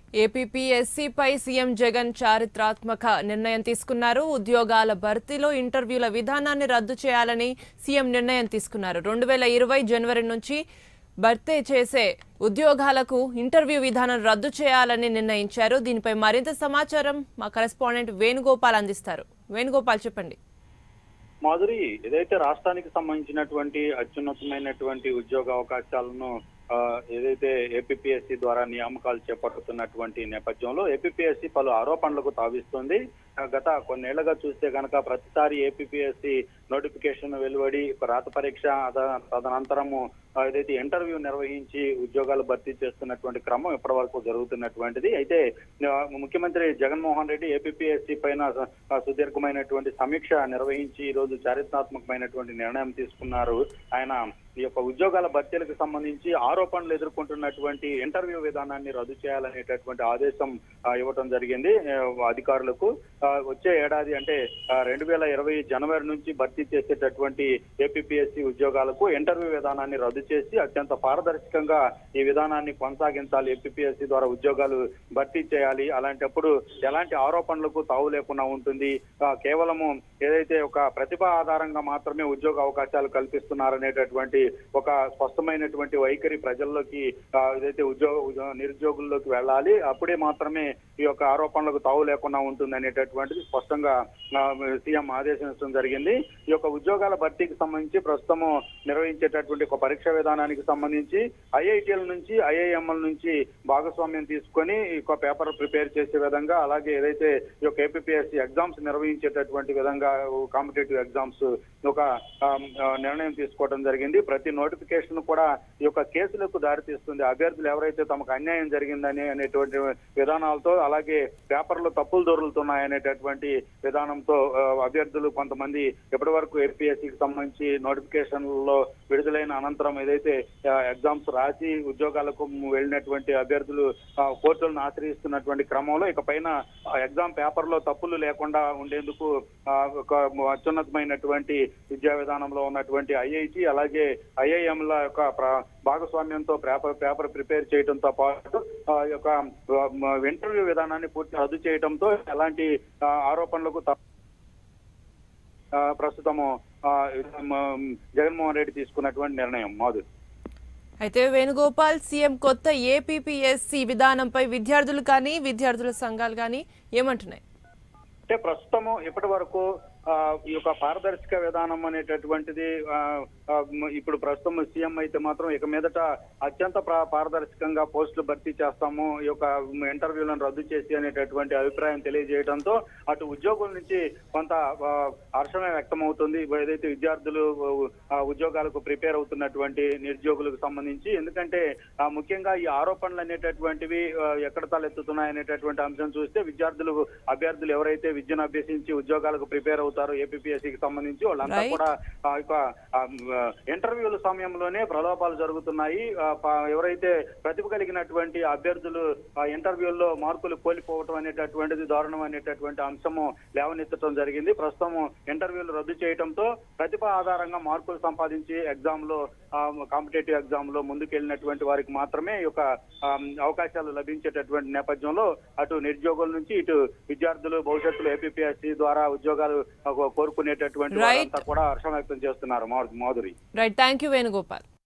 ఏపీపీఎస్సీపై CM Jagan చారిత్రాత్మక నిర్ణయం తీసుకున్నారు ఉద్యోగాల భర్తీలో ఇంటర్వ్యూల విధానాన్ని రద్దు చేయాలని సీఎం నిర్ణయం తీసుకున్నారు రెండు వేల ఇరవై జనవరి నుంచి భర్తీ చేసే ఉద్యోగాలకు ఇంటర్వ్యూ విధానం రద్దు చేయాలని నిర్ణయించారు దీనిపై మరింత సమాచారం మా కరెస్పాండెంట్ వేణుగోపాల్ అందిస్తారు వేణుగోపాల్ చెప్పండి మాధురి ఏదైతే రాష్ట్రానికి సంబంధించినటువంటి అత్యున్నతమైనటువంటి ఉద్యోగ అవకాశాలను ఆ, ఏదైతే ఏపీఎస్సి ద్వారా నియామకాలు చేపడుతున్నటువంటి నేపథ్యంలో ఏపీఎస్సి పలు ఆరోపణలకు తావిస్తుంది ఆ, గత కొన్నేళ్లుగా చూస్తే కనుక ప్రతిసారి ఏపీఎస్సి నోటిఫికేషన్ వెలువడి ఒక రాత పరీక్ష అద- తదనంతరము ఆ, ఏదైతే ఇంటర్వ్యూ నిర్వహించి ఉద్యోగాలు భర్తీ చేస్తున్నటువంటి క్రమం ఇప్పటి వరకు జరుగుతున్నటువంటిది అయితే ఆ, ముఖ్యమంత్రి జగన్మోహన్ రెడ్డి ఏపీఎస్సి పైన స- ఆ, సుదీర్ఘమైనటువంటి సమీక్ష నిర్వహించి ఈ రోజు చారిత్రాత్మకమైనటువంటి నిర్ణయం తీసుకున్నారు ఆయన ఈ యొక్క ఉద్యోగాల భర్తీలకు సంబంధించి ఆరోపణలు ఎదుర్కొంటున్నటువంటి ఇంటర్వ్యూ విధానాన్ని రద్దు చేయాలనేటటువంటి ఆదేశం ఆ, ఇవ్వటం జరిగింది ఆ, అధికారులకు ఆ, వచ్చే ఏడాది అంటే రెండు వేల ఇరవై జనవరి నుంచి భర్తీ చేసేటటువంటి ఏపీఎస్సి ఉద్యోగాలకు ఇంటర్వ్యూ విధానాన్ని రద్దు చేసి అత్యంత పారదర్శకంగా ఈ విధానాన్ని కొనసాగించాలి ఏపీఎస్సి ద్వారా ఉద్యోగాలు భర్తీ చేయాలి అలాంటప్పుడు ఎలాంటి ఆరోపణలకు తావు లేకుండా ఉంటుంది ఆ, కేవలము ఏదైతే ఒక ప్రతిభ ఆధారంగా మాత్రమే ఉద్యోగ అవకాశాలు కల్పిస్తున్నారనేటటువంటి ఒక స్పష్టమైనటువంటి వైఖరి ప్రజల్లోకి ఆ, ఏదైతే ఉద్యోగ ఉద్యో- నిరుద్యోగుల్లోకి వెళ్ళాలి అప్పుడే మాత్రమే ఈ యొక్క ఆరోపణలకు తావు లేకుండా ఉంటుంది అనేటటువంటిది స్పష్టంగా ఆ, సీఎం ఆదేశించడం జరిగింది ఈ యొక్క ఉద్యోగాల భర్తీకి సంబంధించి ప్రస్తుతము నిర్వహించేటటువంటి ఒక పరీక్ష విధానానికి సంబంధించి ఐఐటీల నుంచి ఐఐఎంల నుంచి భాగస్వామ్యం తీసుకొని ఈ యొక్క పేపర్ ప్రిపేర్ చేసే విధంగా అలాగే ఏదైతే ఈ యొక్క ఏపీఎస్సి ఎగ్జామ్స్ నిర్వహించేటటువంటి విధంగా కాంపిటేటివ్ ఎగ్జామ్స్ ఒక ఆ, ఆ, నిర్ణయం తీసుకోవడం జరిగింది ప్రతి నోటిఫికేషన్ కూడా ఈ యొక్క కేసులకు దారితీస్తుంది అభ్యర్థులు ఎవరైతే తమకు అన్యాయం జరిగిందని అనేటువంటి విధానాలతో అలాగే పేపర్లు తప్పులు దొరుకుతున్నాయనేటటువంటి విధానంతో ఆ, అభ్యర్థులు కొంతమంది ఇప్పటి వరకు ఏపీఎస్సికి సంబంధించి నోటిఫికేషన్లలో విడుదలైన అనంతరం ఏదైతే ఆ, ఎగ్జామ్స్ రాసి ఉద్యోగాలకు వెళ్ళినటువంటి అభ్యర్థులు ఆ, కోర్టులను ఆశ్రయిస్తున్నటువంటి క్రమంలో ఇక పైన ఆ, ఎగ్జామ్ పేపర్ లో తప్పులు లేకుండా ఉండేందుకు ఆ, ఒక అత్యున్నతమైనటువంటి విద్యా విధానంలో ఉన్నటువంటి ఐఐటి అలాగే ఐఐఎంల యొక్క ప్ర- భాగస్వామ్యంతో పేపర్ పేపర్ ప్రిపేర్ చేయడంతో పాటు ఆ యొక్క ఆ, ఇంటర్వ్యూ విధానాన్ని పూర్తి రద్దు చేయడంతో ఎలాంటి ఆ, ఆరోపణలకు త- ఆ, ప్రస్తుతము ఆ, మ- జగన్మోహన్ రెడ్డి తీసుకున్నటువంటి నిర్ణయం మాధురి అయితే వేణుగోపాల్ సీఎం కొత్త ఏపీపీఎస్సీ విధానంపై విద్యార్థులు కానీ విద్యార్థుల సంఘాలు కానీ ఏమంటున్నాయి అంటే ప్రస్తుతము ఇప్పటి వరకు ఆ, ఈ యొక్క పారదర్శక విధానం అనేటటువంటిది ఆ, ఆ, మ- ఇప్పుడు ప్రస్తుతం సీఎం అయితే మాత్రం ఇక మీదట అత్యంత ప్రా- పారదర్శకంగా పోస్టులు భర్తీ చేస్తాము ఈ యొక్క ఇంటర్వ్యూలను రద్దు చేసి అనేటటువంటి అభిప్రాయం తెలియజేయడంతో అటు ఉద్యోగుల నుంచి కొంత ఆ, హర్షమే వ్యక్తమవుతుంది ఏదైతే విద్యార్థులు ఆ, ఉద్యోగాలకు ప్రిపేర్ అవుతున్నటువంటి నిరుద్యోగులకు సంబంధించి ఎందుకంటే ఆ, ముఖ్యంగా ఈ ఆరోపణలు అనేటటువంటివి ఆ, ఎక్కడ తలెత్తుతున్నాయి అనేటటువంటి అంశం చూస్తే విద్యార్థులు అభ్యర్థులు ఎవరైతే విద్యను అభ్యసించి ఉద్యోగాలకు ప్రిపేర్ అవుతారో ఏపీఎస్సికి సంబంధించి వాళ్ళంతా Right. కూడా ఆ యొక్క ఆ, ఆ, ఇంటర్వ్యూల సమయంలోనే ప్రలోభాలు జరుగుతున్నాయి ఆ, ప- ఎవరైతే ప్రతిభ కలిగినటువంటి అభ్యర్థులు ఆ ఇంటర్వ్యూల్లో మార్కులు కోల్పోవటం అనేటటువంటిది దారుణం అనేటటువంటి అంశము లేవనెత్తడం జరిగింది ప్రస్తుతం ఇంటర్వ్యూలు రద్దు చేయడంతో ప్రతిభ ఆధారంగా మార్కులు సంపాదించి ఎగ్జామ్ లో కాంపిటేటివ్ ఎగ్జామ్ లో ముందుకెళ్ళినటువంటి వారికి మాత్రమే ఈ యొక్క ఆ, అవకాశాలు లభించేటటువంటి నేపథ్యంలో అటు నిరుద్యోగుల నుంచి ఇటు విద్యార్థులు భవిష్యత్తులో ఏపీఎస్సి ద్వారా ఉద్యోగాలు ఆ, కోరుకునేటటువంటి Right. వారంతా కూడా హర్షం వ్యక్తం చేస్తున్నారు మాధు- Madhuri right thank you Venugopal